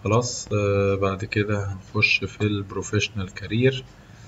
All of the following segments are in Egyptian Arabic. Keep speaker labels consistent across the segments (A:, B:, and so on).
A: خلاص آه بعد كده هنخش في البروفيشنال كارير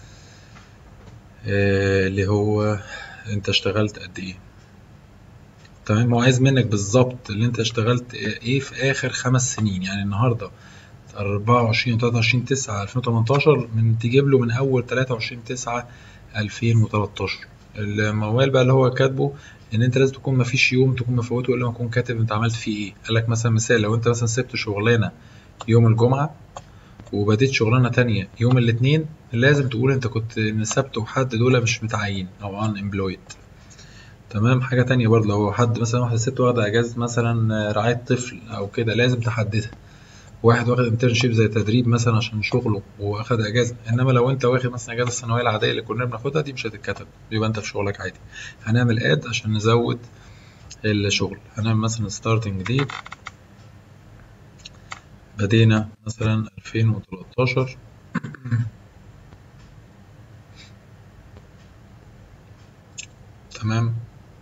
A: آه اللي هو انت اشتغلت قد ايه تمام هو عايز منك بالظبط اللي انت اشتغلت ايه في اخر خمس سنين يعني النهارده 24 و 23 9 2018 من تجيب له من اول 23 9 2013 الموال بقى اللي هو كاتبه ان انت لازم تكون مفيش يوم تكون مفوته الا ما تكون كاتب انت عملت فيه ايه قال لك مثلا مثال لو انت مثلا سبت شغلانه يوم الجمعه وبديت شغلانه تانية يوم الاثنين لازم تقول انت كنت ان السبت وحد دول مش متعين او ان امبلويد تمام حاجه تانية برضه لو حد مثلا واحده ست واخده اجازه مثلا رعايه طفل او كده لازم تحددها واحد واخد انترنشيب زي تدريب مثلا عشان شغله واخد اجازه انما لو انت واخد مثلا اجازه السنويه العاديه اللي كنا بناخدها دي مش هتتكتب يبقى انت في شغلك عادي هنعمل اد عشان نزود الشغل هنعمل مثلا ستارتنج ديت بدينا مثلا 2013 تمام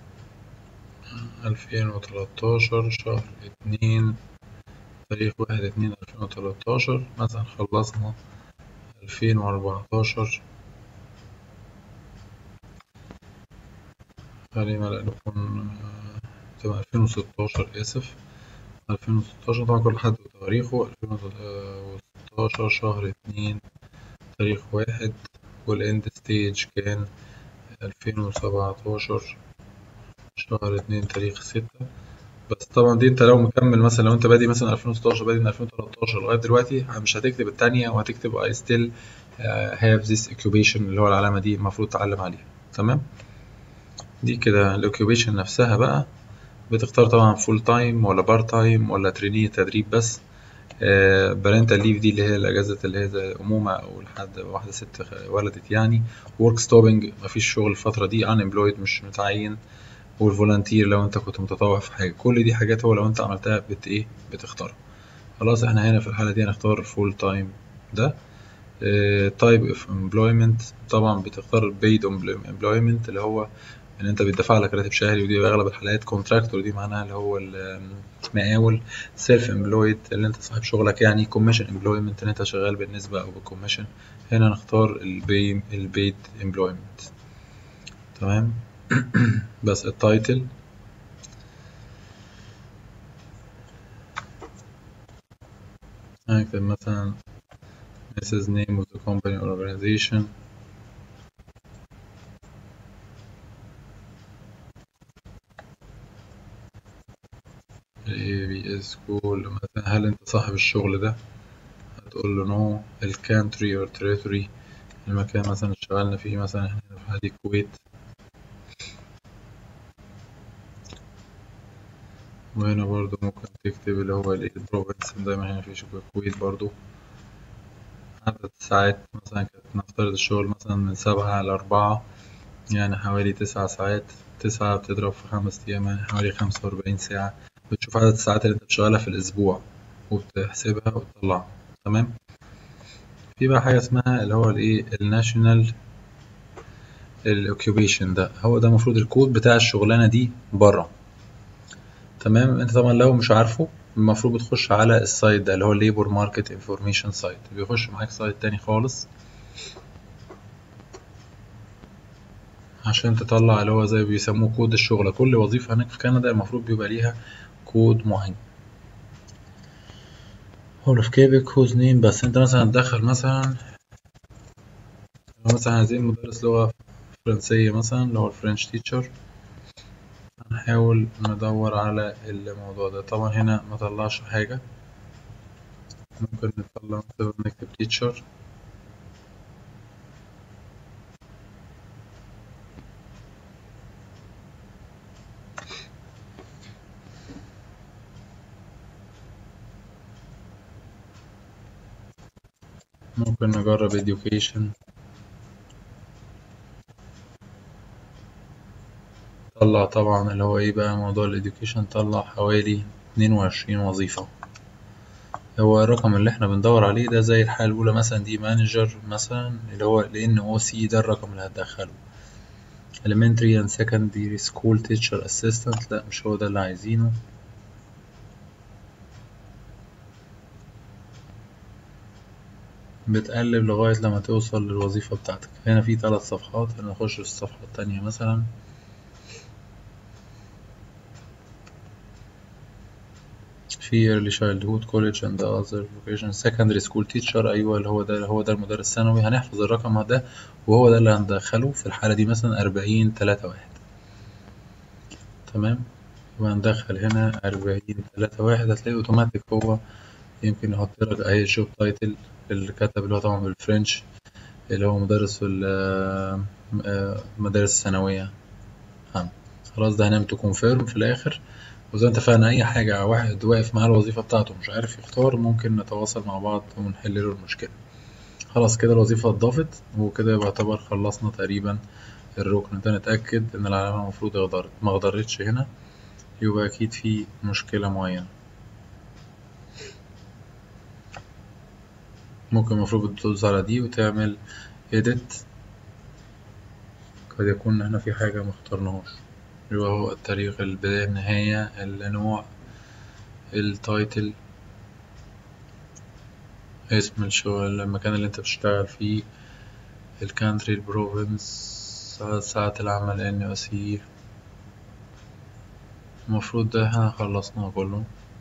A: 2013 شهر اتنين تاريخ واحد اتنين ألفين وتلاتاشر مثلا خلصنا ألفين وأربعتاشر خلينا لا نكون تبقى ألفين وستاشر آسف ألفين وستاشر طبعا كل حد وتاريخه ألفين وستاشر شهر اتنين تاريخ واحد والإند ستيج كان ألفين وسبعتاشر شهر اتنين تاريخ ستة بس طبعا دي انت لو مكمل مثلا لو انت بادي مثلا 2016 بادي من 2013 لغايه دلوقتي مش هتكتب الثانيه وهتكتب I still have this occupation اللي هو العلامه دي المفروض تتعلم عليها تمام دي كده الاوكيوبيشن نفسها بقى بتختار طبعا فول تايم ولا بار تايم ولا تريني تدريب بس بارنتال ليف دي اللي هي الاجازه اللي هي زي امومه او لحد واحده ست ولدت يعني ورك ستوبنج مفيش شغل الفتره دي ان امبلويد مش متعين والفولنتير لو انت كنت متطوع في حاجه كل دي حاجات هو لو انت عملتها بت ايه بتختارها خلاص احنا هنا في الحاله دي هنختار فول تايم ده تايب اوف امبلويمنت طبعا بتختار بيد امبلويمنت اللي هو ان انت بيدفع لك راتب شهري ودي اغلب الحالات كونتراكتور دي معناها اللي هو المقاول سيلف امبلويد اللي انت صاحب شغلك يعني كوميشن امبلويمنت ان انت شغال بالنسبه او بالكوميشن هنا نختار البي البيد امبلويمنت تمام بس التايتل هكتب مثلا Mrs. name of the company or organization ال ABS school مثلا هل انت صاحب الشغل ده هتقول له نو الكانتري or territory المكان مثلا اللي اشتغلنا فيه مثلا احنا في هذه الكويت وهنا برضو ممكن تكتب اللي هو الايه البروفنس دايما هنا في الكويت برضو عدد الساعات مثلا كانت نفترض الشغل مثلا من سبعة لأربعة يعني حوالي تسع ساعات تسعة بتضرب في خمس أيام يعني حوالي خمسة وأربعين ساعة بتشوف عدد الساعات اللي أنت بتشتغلها في الأسبوع وبتحسبها وتطلعها تمام في بقى حاجة اسمها اللي هو الإيه الناشونال الأوكيوبيشن ده هو ده المفروض الكود بتاع الشغلانة دي بره تمام انت طبعا لو مش عارفه المفروض بتخش على السايت ده اللي هو الليبر ماركت انفورميشن سايت بيخش معاك سايت تاني خالص عشان تطلع اللي هو زي بيسموه كود الشغل كل وظيفة هناك في كندا المفروض بيبقى ليها كود معين هول اوف كيبك هوز نيم بس انت مثلا هتدخل مثلا مثلا عايزين مدرس لغة فرنسية مثلا اللي هو الفرنش تيتشر هنحاول ندور على الموضوع ده طبعا هنا ما طلعش حاجة ممكن نطلع نكتب تيتشر ممكن نجرب education طلع طبعا اللي هو ايه بقى موضوع الاديوكيشن طلع حوالي اتنين وعشرين وظيفة هو الرقم اللي احنا بندور عليه ده زي الحالة الأولى مثلا دي مانجر مثلا اللي هو لأن او سي ده الرقم اللي هتدخله elementary and secondary school teacher assistant لا مش هو ده اللي عايزينه بتقلب لغاية لما توصل للوظيفة بتاعتك هنا في ثلاث صفحات نخش في الصفحة التانية مثلا في early childhood college and other vocation secondary school teacher أيوة اللي هو ده هو ده المدرس الثانوي هنحفظ الرقم ده وهو ده اللي هندخله في الحالة دي مثلا أربعين تلاتة واحد تمام يبقى هندخل هنا أربعين تلاتة واحد هتلاقي أوتوماتيك هو يمكن يحط لك أهي الجوب تايتل اللي كتب اللي هو طبعا بالفرنش اللي هو مدرس في المدارس الثانوية عام خلاص ده هنعمل تو كونفيرم في الآخر وزي ما اتفقنا أي حاجة واحد واقف مع الوظيفة بتاعته مش عارف يختار ممكن نتواصل مع بعض ونحل له المشكلة خلاص كده الوظيفة اتضافت وكده يعتبر خلصنا تقريبا الركن ده نتأكد إن العلامة المفروض اخضرت ما اخضرتش هنا يبقى أكيد في مشكلة معينة ممكن المفروض تدوس على دي وتعمل edit قد يكون هنا في حاجة مختارناهاش يبقى هو التاريخ البداية النهاية النوع التايتل اسم الشغل المكان اللي انت بتشتغل فيه الكانتري البروفنس ساعة العمل ان او سي المفروض ده احنا خلصناه كله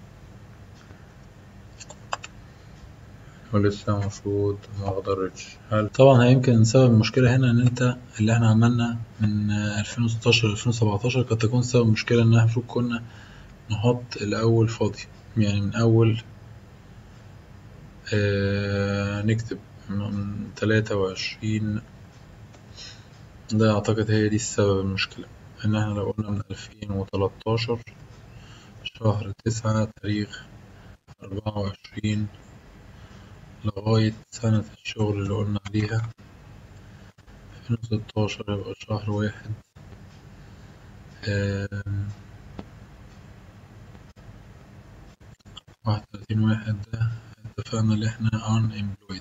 A: ولسه المفروض ما اقدرش هل طبعا يمكن سبب المشكلة هنا ان انت اللي احنا عملنا من 2016 ل 2017 قد تكون سبب المشكلة ان احنا المفروض كنا نحط الاول فاضي يعني من اول آه نكتب من تلاتة وعشرين ده أعتقد هي دي السبب المشكلة إن إحنا لو قلنا من ألفين وتلاتاشر شهر تسعة تاريخ أربعة وعشرين لغاية سنة الشغل اللي قلنا عليها ألفين وستاشر يبقى شهر واحد واحد وتلاتين واحد ده اتفقنا اللي احنا unemployed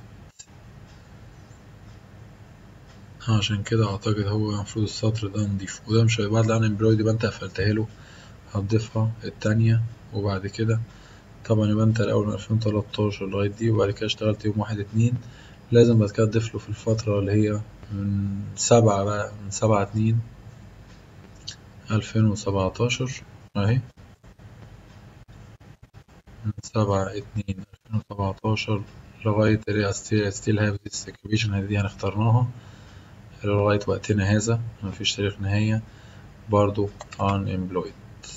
A: عشان كده اعتقد هو المفروض السطر ده نضيفه وده مش بعد unemployed يبقى انت قفلتها له هتضيفها التانية وبعد كده طبعا يبقى انت الاول من الفين وتلاتاشر لغاية دي وبعد كده اشتغلت يوم واحد اتنين لازم بعد كده تضيف له في الفترة اللي هي من سبعة بقى من سبعة اتنين ألفين وسبعتاشر اهي من سبعة اتنين ألفين وسبعتاشر لغاية اللي ستيل ستيل هاف ذيس occupation دي هنختارناها لغاية وقتنا هذا مفيش تاريخ نهاية برضو unemployed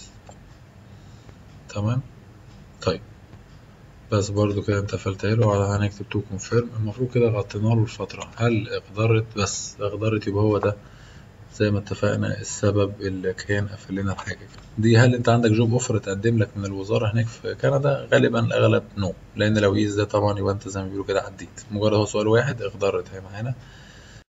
A: تمام طيب بس برضو كده انت قفلتها له هنكتب تو كونفيرم المفروض كده غطينا له الفترة هل اقدرت بس اقدرت يبقى هو ده زي ما اتفقنا السبب اللي كان قفل لنا الحاجة دي هل انت عندك جوب اوفر تقدم لك من الوزارة هناك في كندا غالبا الاغلب نو لان لو يس ده طبعا يبقى انت زي ما بيقولوا كده عديت مجرد هو سؤال واحد اقدرت هي معانا